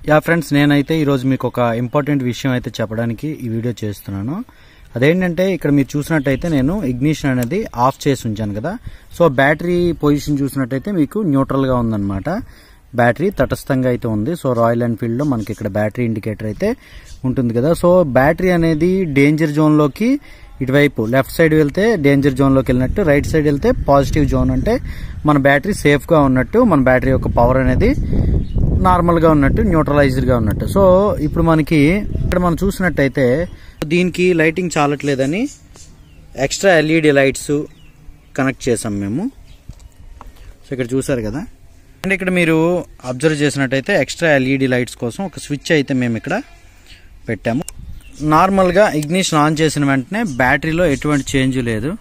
yeah friends నేనైతే ఈరోజు మీకు ఒక ఇంపార్టెంట్ విషయం అయితే చెప్పడానికి ఈ వీడియో చేస్తున్నాను అదేంటంటే ఇక్కడ మీరు చూసినట్టయితే నేను ఇగ్నిషన్ అనేది ఆఫ్ చేసి ఉంచాను కదా సో బ్యాటరీ పొజిషన్ చూసినట్టయితే మీకు న్యూట్రల్ గా ఉందన్నమాట బ్యాటరీ తటస్థంగా అయితే ఉంది సో రాయల్ ఎన్ఫీల్డ్ లో మనకి ఇక్కడ బ్యాటరీ ఇండికేటర్ అయితే ఉంటుంది కదా సో బ్యాటరీ అనేది డేంజర్ జోన్ లోకి ఇటువైపు లెఫ్ట్ సైడ్ వెళ్తే డేంజర్ జోన్ లోకి వెళ్ళినట్టు రైట్ సైడ్ వెళ్తే పాజిటివ్ జోన్ అంటే మన బ్యాటరీ సేఫ్ గా ఉన్నట్టు మన బ్యాటరీ యొక్క పవర్ అనేది నార్మల్ గా ఉన్నట్టు న్యూట్రలైజ్డ్ గా ఉన్నట్టు సో ఇప్పుడు మనకి ఇక్కడ మనం చూసినట్టయితే దీనికి లైటింగ్ చాలట్లేదని ఎక్స్ట్రా ఎల్ఈడి లైట్స్ కనెక్ట్ చేసాం మేము సో ఇక్కడ చూసారు కదా అండ్ ఇక్కడ మీరు అబ్జర్వ్ చేసినట్టయితే ఎక్స్ట్రా ఎల్ఈడి లైట్స్ కోసం ఒక స్విచ్ అయితే మేము ఇక్కడ పెట్టాము నార్మల్గా ఇగ్నిషన్ ఆన్ చేసిన వెంటనే బ్యాటరీలో ఎటువంటి చేంజ్ లేదు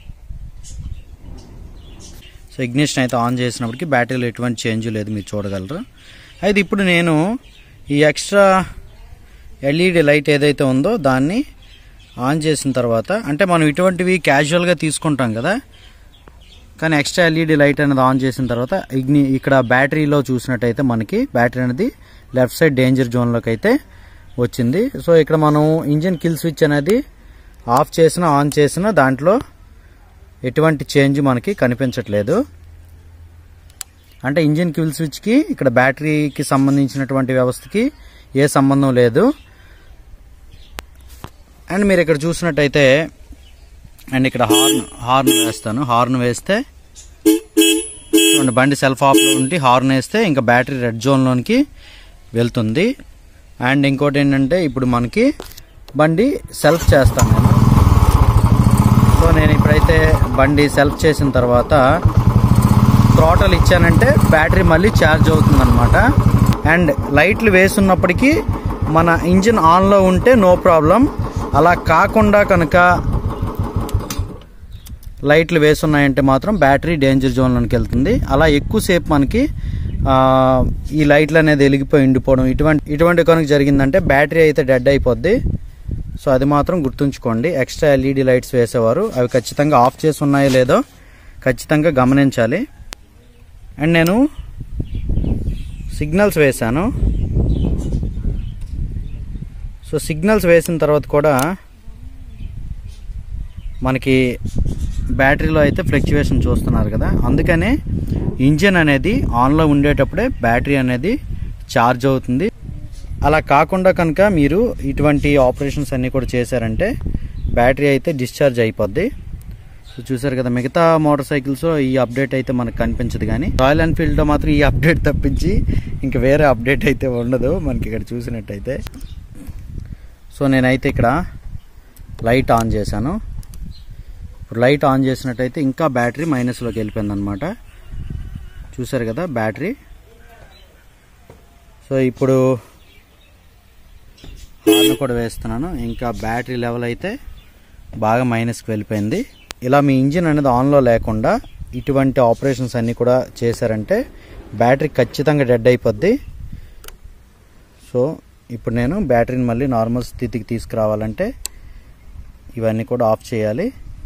సో ఇగ్నిషన్ అయితే ఆన్ చేసినప్పటికీ బ్యాటరీలో ఎటువంటి చేంజ్ లేదు మీరు చూడగలరు అయితే ఇప్పుడు నేను ఈ ఎక్స్ట్రా ఎల్ఈడి లైట్ ఏదైతే ఉందో దాన్ని ఆన్ చేసిన తర్వాత అంటే మనం ఇటువంటివి క్యాజువల్గా తీసుకుంటాం కదా కానీ ఎక్స్ట్రా ఎల్ఈడి లైట్ అనేది ఆన్ చేసిన తర్వాత ఇగ్ని ఇక్కడ బ్యాటరీలో చూసినట్టయితే మనకి బ్యాటరీ అనేది లెఫ్ట్ సైడ్ డేంజర్ జోన్లోకి అయితే వచ్చింది సో ఇక్కడ మనం ఇంజిన్ కిల్ స్విచ్ అనేది ఆఫ్ చేసిన ఆన్ చేసిన దాంట్లో ఎటువంటి చేంజ్ మనకి కనిపించట్లేదు అంటే ఇంజిన్ కిల్ స్విచ్కి ఇక్కడ బ్యాటరీకి సంబంధించినటువంటి వ్యవస్థకి ఏ సంబంధం లేదు అండ్ మీరు ఇక్కడ చూసినట్టయితే అండ్ ఇక్కడ హార్న్ హార్న్ వేస్తాను హార్న్ వేస్తే చూడండి బండి సెల్ఫ్ ఆఫ్లో ఉండి హార్న్ వేస్తే ఇంకా బ్యాటరీ రెడ్ జోన్లోనికి వెళ్తుంది అండ్ ఇంకోటి ఏంటంటే ఇప్పుడు మనకి బండి సెల్ఫ్ చేస్తాను నేను సో నేను ఇప్పుడైతే బండి సెల్ఫ్ చేసిన తర్వాత థ్రోటల్ ఇచ్చానంటే బ్యాటరీ మళ్ళీ ఛార్జ్ అవుతుందన్నమాట అండ్ లైట్లు వేసున్నప్పటికీ మన ఇంజిన్ ఆన్లో ఉంటే నో ప్రాబ్లం అలా కాకుండా కనుక లైట్లు వేసున్నాయంటే మాత్రం బ్యాటరీ డేంజర్ జోన్లోకి వెళ్తుంది అలా ఎక్కువసేపు మనకి ఆ, ఈ లైట్లు అనేది వెలిగిపోయి ఉండిపోవడం ఇటువంటి ఇటువంటి కనుక జరిగిందంటే బ్యాటరీ అయితే డెడ్ అయిపోద్ది సో అది మాత్రం గుర్తుంచుకోండి ఎక్స్ట్రా ఎల్ఈడి లైట్స్ వేసేవారు అవి ఖచ్చితంగా ఆఫ్ చేసి ఉన్నాయో లేదో ఖచ్చితంగా గమనించాలి అండ్ నేను సిగ్నల్స్ వేశాను సో సిగ్నల్స్ వేసిన తర్వాత కూడా మనకి బ్యాటరీలో అయితే ఫ్లక్చువేషన్ చూస్తున్నారు కదా అందుకనే ఇంజిన్ అనేది ఆన్లో ఉండేటప్పుడే బ్యాటరీ అనేది ఛార్జ్ అవుతుంది అలా కాకుండా కనుక మీరు ఇటువంటి ఆపరేషన్స్ అన్నీ కూడా చేశారంటే బ్యాటరీ అయితే డిశ్చార్జ్ అయిపోద్ది సో చూసారు కదా మిగతా మోటార్ సైకిల్స్ ఈ అప్డేట్ అయితే మనకు కనిపించదు కానీ రాయల్ ఎన్ఫీల్డ్లో మాత్రం ఈ అప్డేట్ తప్పించి ఇంకా వేరే అప్డేట్ అయితే ఉండదు మనకి ఇక్కడ చూసినట్టయితే సో నేనైతే ఇక్కడ లైట్ ఆన్ చేశాను ఇప్పుడు లైట్ ఆన్ చేసినట్టయితే ఇంకా బ్యాటరీ మైనస్లోకి వెళ్ళిపోయింది అనమాట చూసారు కదా బ్యాటరీ సో ఇప్పుడు హార్న్ కూడా వేస్తున్నాను ఇంకా బ్యాటరీ లెవెల్ అయితే బాగా మైనస్కి వెళ్ళిపోయింది ఇలా మీ ఇంజిన్ అనేది ఆన్లో లేకుండా ఇటువంటి ఆపరేషన్స్ అన్నీ కూడా చేశారంటే బ్యాటరీ ఖచ్చితంగా డెడ్ అయిపోద్ది సో ఇప్పుడు నేను బ్యాటరీని మళ్ళీ నార్మల్ స్థితికి తీసుకురావాలంటే ఇవన్నీ కూడా ఆఫ్ చేయాలి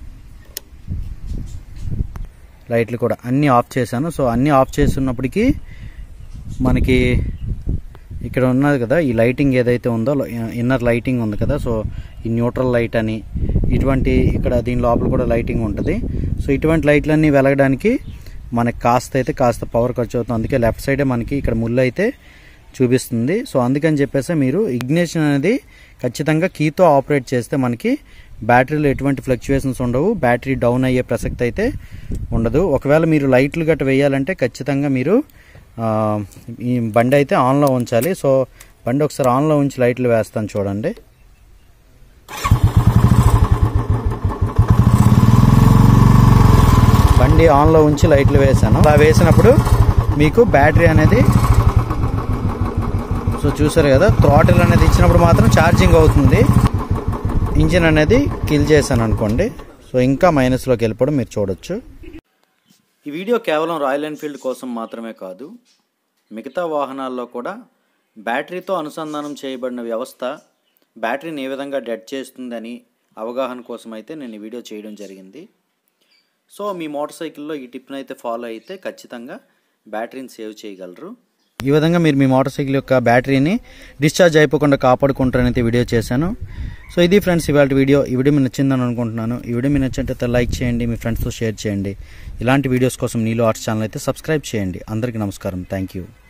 లైట్లు కూడా అన్నీ ఆఫ్ చేశాను సో అన్నీ ఆఫ్ చేస్తున్నప్పటికీ మనకి ఇక్కడ ఉన్నది కదా ఈ లైటింగ్ ఏదైతే ఉందో ఇన్నర్ లైటింగ్ ఉంది కదా సో ఈ న్యూట్రల్ లైట్ అని ఇటువంటి ఇక్కడ దీని లోపల కూడా లైటింగ్ ఉంటుంది సో ఇటువంటి లైట్లన్నీ వెలగడానికి మనకి కాస్త అయితే కాస్త పవర్ ఖర్చు అవుతుంది అందుకే లెఫ్ట్ సైడే మనకి ఇక్కడ ముళ్ళు అయితే చూపిస్తుంది సో అందుకని చెప్పేసి మీరు ఇగ్నిషన్ అనేది ఖచ్చితంగా కీతో ఆపరేట్ చేస్తే మనకి బ్యాటరీలో ఎటువంటి ఫ్లక్చువేషన్స్ ఉండవు బ్యాటరీ డౌన్ అయ్యే ప్రసక్తి అయితే ఉండదు ఒకవేళ మీరు లైట్లు గట్ట వేయాలంటే ఖచ్చితంగా మీరు ఆ, ఈ బండి అయితే ఆన్లో ఉంచాలి సో బండి ఒకసారి ఆన్లో ఉంచి లైట్లు వేస్తాను చూడండి బండి ఆన్లో ఉంచి లైట్లు వేసాను అలా వేసినప్పుడు మీకు బ్యాటరీ అనేది సో చూసారు కదా థ్రాటిల్ అనేది ఇచ్చినప్పుడు మాత్రం ఛార్జింగ్ అవుతుంది ఇంజిన్ అనేది కిల్ చేశాను అనుకోండి సో ఇంకా మైనస్లోకి వెళ్ళిపోవడం మీరు చూడొచ్చు ఈ వీడియో కేవలం రాయల్ ఎన్ఫీల్డ్ కోసం మాత్రమే కాదు మిగతా వాహనాల్లో కూడా బ్యాటరీతో అనుసంధానం చేయబడిన వ్యవస్థ బ్యాటరీని ఏ విధంగా డెడ్ చేస్తుందని అవగాహన కోసం అయితే నేను ఈ వీడియో చేయడం జరిగింది సో మీ మోటార్ సైకిల్లో ఈ టిప్ని అయితే ఫాలో అయితే ఖచ్చితంగా బ్యాటరీని సేవ్ చేయగలరు ఈ విధంగా మీరు మీ మోటార్ సైకిల్ యొక్క బ్యాటరీని డిశ్చార్జ్ అయిపోకుండా కాపాడుకుంటారని అయితే వీడియో చేశాను సో ఇది ఫ్రెండ్స్ ఇవాళ వీడియో ఈ వీడియో మీకు నచ్చిందని అనుకుంటున్నాను ఈ వీడియో మీకు నచ్చినట్లయితే లైక్ చేయండి మీ ఫ్రెండ్స్తో షేర్ చేయండి ఇలాంటి వీడియోస్ కోసం నీలో ఆర్ట్స్ ఛానల్ అయితే సబ్స్క్రైబ్ చేయండి అందరికీ నమస్కారం థ్యాంక్ యూ